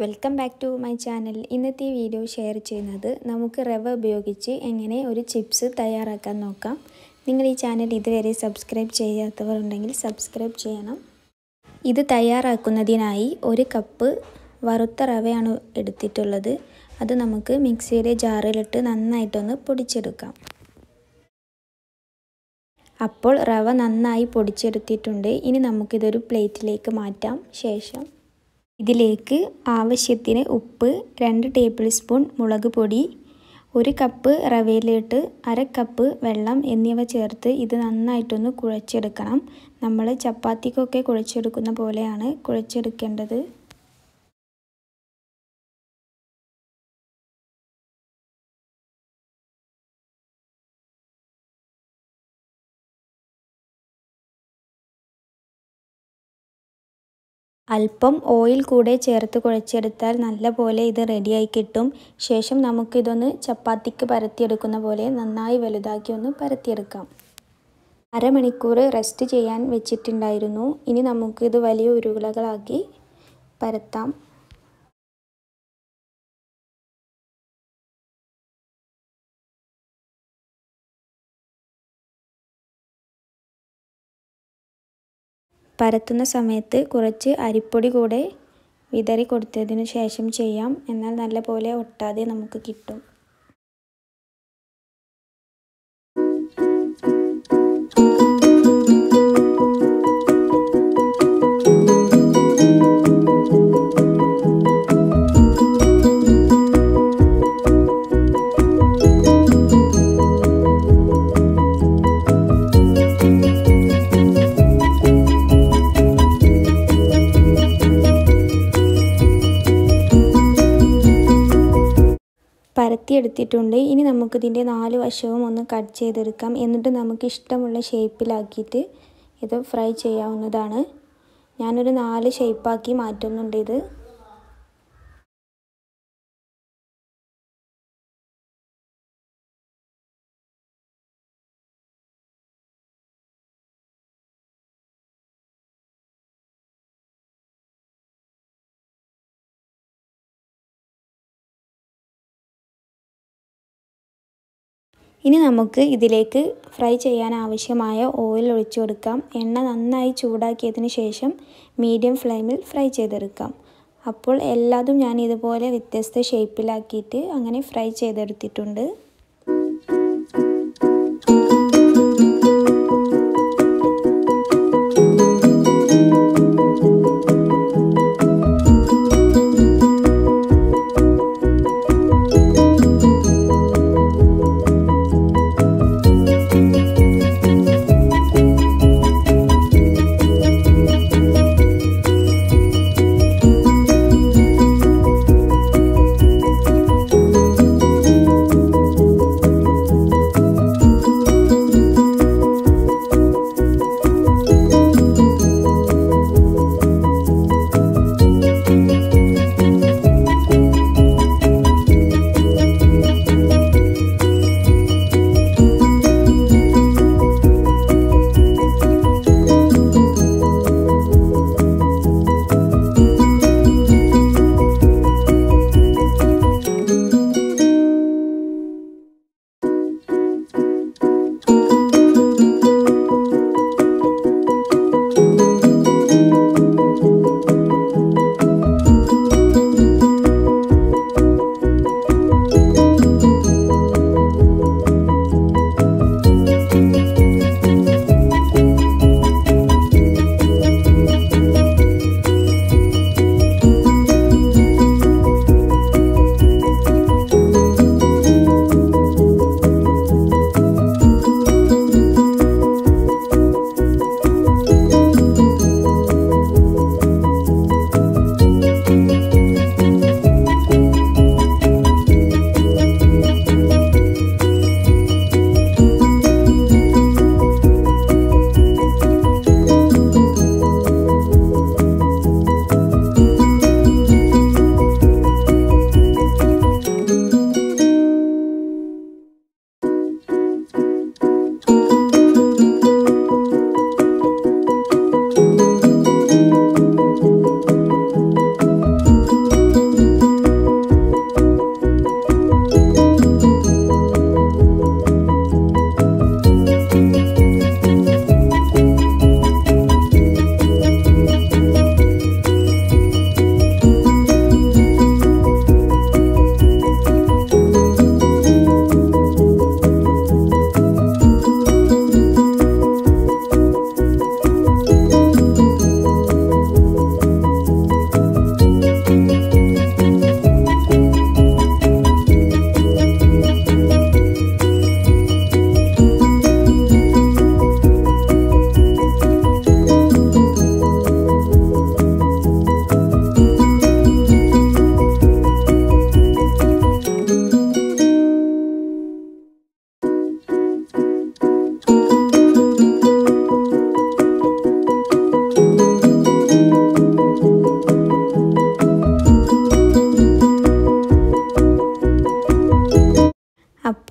welcome back to my channel ഇന്നത്തെ ഈ video share ചെയ്യുന്നത് നമുക്ക് റവ ഉപയോഗിച്ച് എങ്ങനെ ഒരു ചിപ്സ് തയ്യാറാക്കാൻ നോക്കാം നിങ്ങൾ ഈ ചാനൽ ഇതുവരെ സബ്സ്ക്രൈബ് ചെയ്യാത്തവർ ഉണ്ടെങ്കിൽ സബ്സ്ക്രൈബ് ചെയ്യണം ഇത് തയ്യാറാക്കുന്നതിനായി ഒരു കപ്പ് വറുത്ത റവയാണ് എടുത്തിട്ടുള്ളത് അത് നമുക്ക് മിക്സിയുടെ ജാറിലിട്ട് നന്നായിട്ടൊന്ന് പൊടിച്ചെടുക്കാം അപ്പോൾ റവ നന്നായി പൊടിച്ചെടുത്തിട്ടുണ്ട് ഇനി നമുക്കിതൊരു പ്ലേറ്റിലേക്ക് മാറ്റാം ശേഷം ഇതിലേക്ക് ആവശ്യത്തിന് ഉപ്പ് രണ്ട് ടേബിൾ സ്പൂൺ മുളക് പൊടി ഒരു കപ്പ് റവയിലിട്ട് അര കപ്പ് വെള്ളം എന്നിവ ചേർത്ത് ഇത് നന്നായിട്ടൊന്ന് കുഴച്ചെടുക്കണം നമ്മൾ ചപ്പാത്തിക്കൊക്കെ കുഴച്ചെടുക്കുന്ന പോലെയാണ് കുഴച്ചെടുക്കേണ്ടത് അല്പം ഓയിൽ കൂടെ ചേർത്ത് കുഴച്ചെടുത്താൽ നല്ല പോലെ ഇത് റെഡിയായി കിട്ടും ശേഷം നമുക്കിതൊന്ന് ചപ്പാത്തിക്ക് പരത്തിയെടുക്കുന്ന പോലെ നന്നായി വലുതാക്കി ഒന്ന് പരത്തിയെടുക്കാം അരമണിക്കൂർ റെസ്റ്റ് ചെയ്യാൻ വെച്ചിട്ടുണ്ടായിരുന്നു ഇനി നമുക്കിത് വലിയ ഉരുളകളാക്കി പരത്താം പരത്തുന്ന സമയത്ത് കുറച്ച് അരിപ്പൊടി കൂടെ വിതറി കൊടുത്തതിന് ശേഷം ചെയ്യാം എന്നാൽ നല്ല പോലെ ഒട്ടാതെ നമുക്ക് കിട്ടും പരത്തിയെടുത്തിട്ടുണ്ട് ഇനി നമുക്കിതിൻ്റെ നാല് വശവും ഒന്ന് കട്ട് ചെയ്തെടുക്കാം എന്നിട്ട് നമുക്ക് ഇഷ്ടമുള്ള ഷേപ്പിലാക്കിയിട്ട് ഇത് ഫ്രൈ ചെയ്യാവുന്നതാണ് ഞാനൊരു നാല് ഷേപ്പാക്കി മാറ്റുന്നുണ്ട് ഇത് ഇനി നമുക്ക് ഇതിലേക്ക് ഫ്രൈ ചെയ്യാൻ ആവശ്യമായ ഓയിൽ ഒഴിച്ചു കൊടുക്കാം എണ്ണ നന്നായി ചൂടാക്കിയതിന് ശേഷം മീഡിയം ഫ്ലെയിമിൽ ഫ്രൈ ചെയ്തെടുക്കാം അപ്പോൾ എല്ലാതും ഞാൻ ഇതുപോലെ വ്യത്യസ്ത ഷേപ്പിലാക്കിയിട്ട് അങ്ങനെ ഫ്രൈ ചെയ്തെടുത്തിട്ടുണ്ട്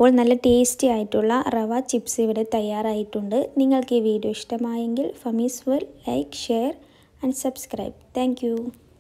അപ്പോൾ നല്ല ടേസ്റ്റി ആയിട്ടുള്ള റവ ചിപ്സ് ഇവിടെ തയ്യാറായിട്ടുണ്ട് നിങ്ങൾക്ക് ഈ വീഡിയോ ഇഷ്ടമായെങ്കിൽ ഫമീസ് well like share and subscribe thank